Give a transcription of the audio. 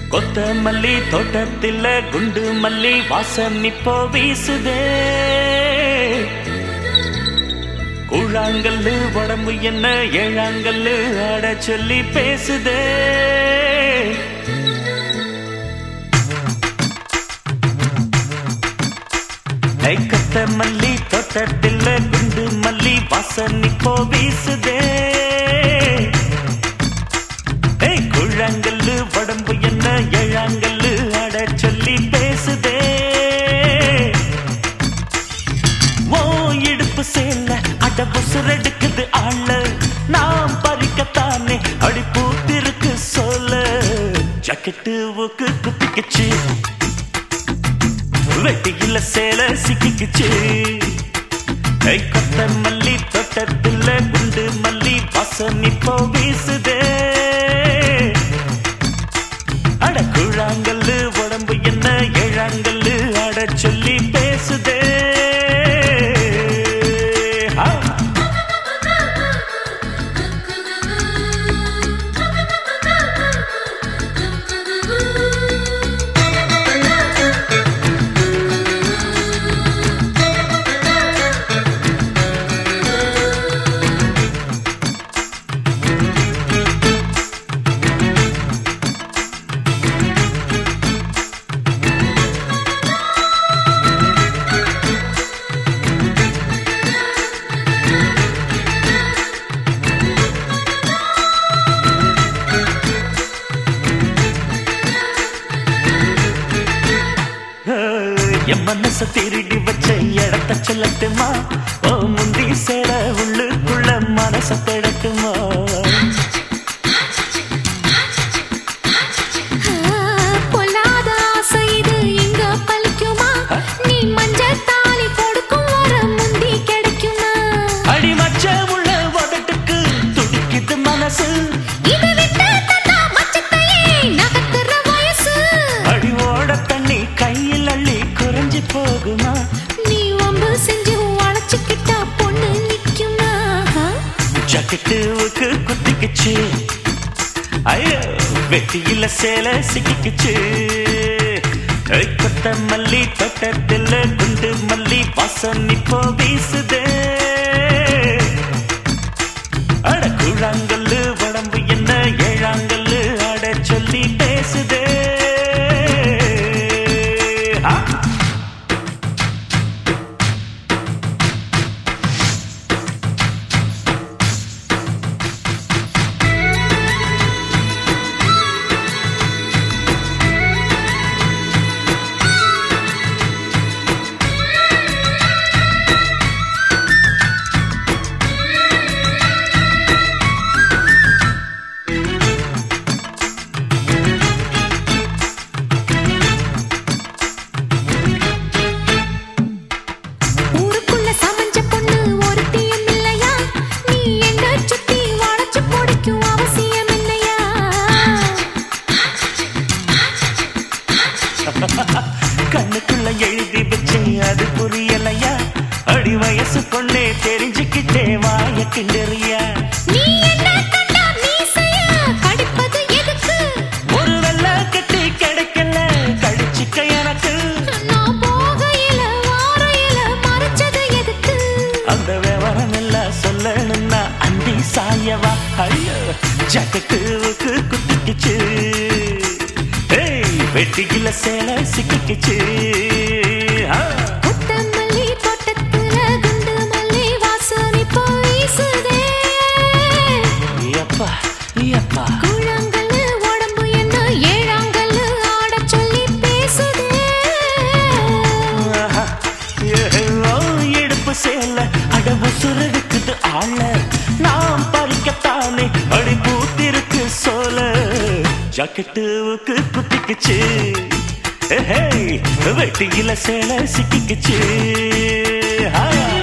கொத்தமல்லி தோட்டத்தில் குண்டு மல்லி வாசம் இப்போ வீசுதே கூழாங்கல்லு உடம்பு என்ன ஏழாங்கல்லு ஆட சொல்லி பேசுதே ஐ, கொத்தமல்லி தோட்டத்தில் குண்டு மல்லி வாசம் இப்போ வீசுதே ஏய் குழாங்கல்லு உடம்பு என்ன ஏழாங்கல்லு அட சொல்லி பேசுதே ஓ இடுப்பு சேல அட புசுரெடுக்குது ஆள நாம் பறிக்கத்தானே அடி பூத்திருக்கு சொல்ல ஜக்கெட்டு ஊக்கு குத்திக்குச்சு வெட்டியில சேல சிக்கிக்குச்சு கை கொத்த மல்லி தோட்டத்தில் குண்டு மல்லி வாசம் இப்போ வீசுதே அட குழாங்கல்லு உடம்பு என்ன ஏழாங்கல்லு அட சொல்லி பேசுதே ஆ. என் மனச திருடி வச்ச இடத்த சொல்லட்டுமா ஓ முந்தி சேர உள்ளுக்குள்ள மனச தேடட்டுமா பொல்லாத ஆசை இது இங்க பலிக்குமா நீ மஞ்சள் தாலி கொடுக்கும் வர முந்தி கிடைக்குமா அடி மச்ச உள்ள உதட்டுக்கு துடிக்குது மனசு இதை விட்டு தந்தா மச்சத்தையே நகர்த்துற வயசு அடி ஓட தண்ணி கையில் அள்ளி குறைஞ்சு போகுமா நீ வம்பு செஞ்சு வளைச்சுக்கிட்டா பொண்ணு நிக்குமா ஜக்கெட்டுவுக்கு குத்திக்குச்சு ஐயோ வெட்டியில சேல சிக்கிக்குச்சு ஐ, கொத்த மல்லி தோட்டத்தில் குண்டு மல்லி வாசம் இப்போ வீசுதே அட குழாங்கல்லு உடம்பு என்ன ஏழாங்கல்லு அட சொல்லி பேசுதே ஆ ஊருக்குள்ள சமஞ்ச பொண்ணு ஒருத்தியும் இல்லையா நீ என்ன சுத்தி வளைச்சு பிடிக்கும் அவசியம் இல்லையா கண்ணுக்குள்ள எழுதி வச்சேன் அது புரியலையா அடி வயசு பொண்ணே தெரிஞ்சுக்கிட்டே வாய கிண்டறியா நீ என்ன கண்டா மீசையா கடிப்பது எதுக்கு ஒரு வெள்ள கட்டி கிடைக்கல கடிச்சுக்க எனக்கு நான் போகையில வாரையில மறைச்சது எதுக்கு அந்த விவரம் எல்லாம் சொல்லணும்னா அந்தி சாயவா ஐயோ ஜக்கெட்டுவுக்கு குத்திக்குச்சு ஏய் வெட்டியில சேல சிக்கிக்குச்சு ஆ. கொத்தமல்லி தோட்டத்துல குண்டு மல்லி வாசனை வீசுதே எப்பா எப்பா கூழாங்கல்லு உடம்பு என்ன ஏழாங்கல்லு ஆடச் சொல்லி பேசுதே ஆஹா. ஏஹோ, இடுப்பு சேல அடவு சுருக்குது ஆள நாம் பறிக்கத்தானே அடி பூத்திருக்கு சோல ஜாக்கெட்டுவுக்கு குத்திக்குச்சு ஏஹே, வெட்டியில சேல சிக்கிக்குச்சு ஆ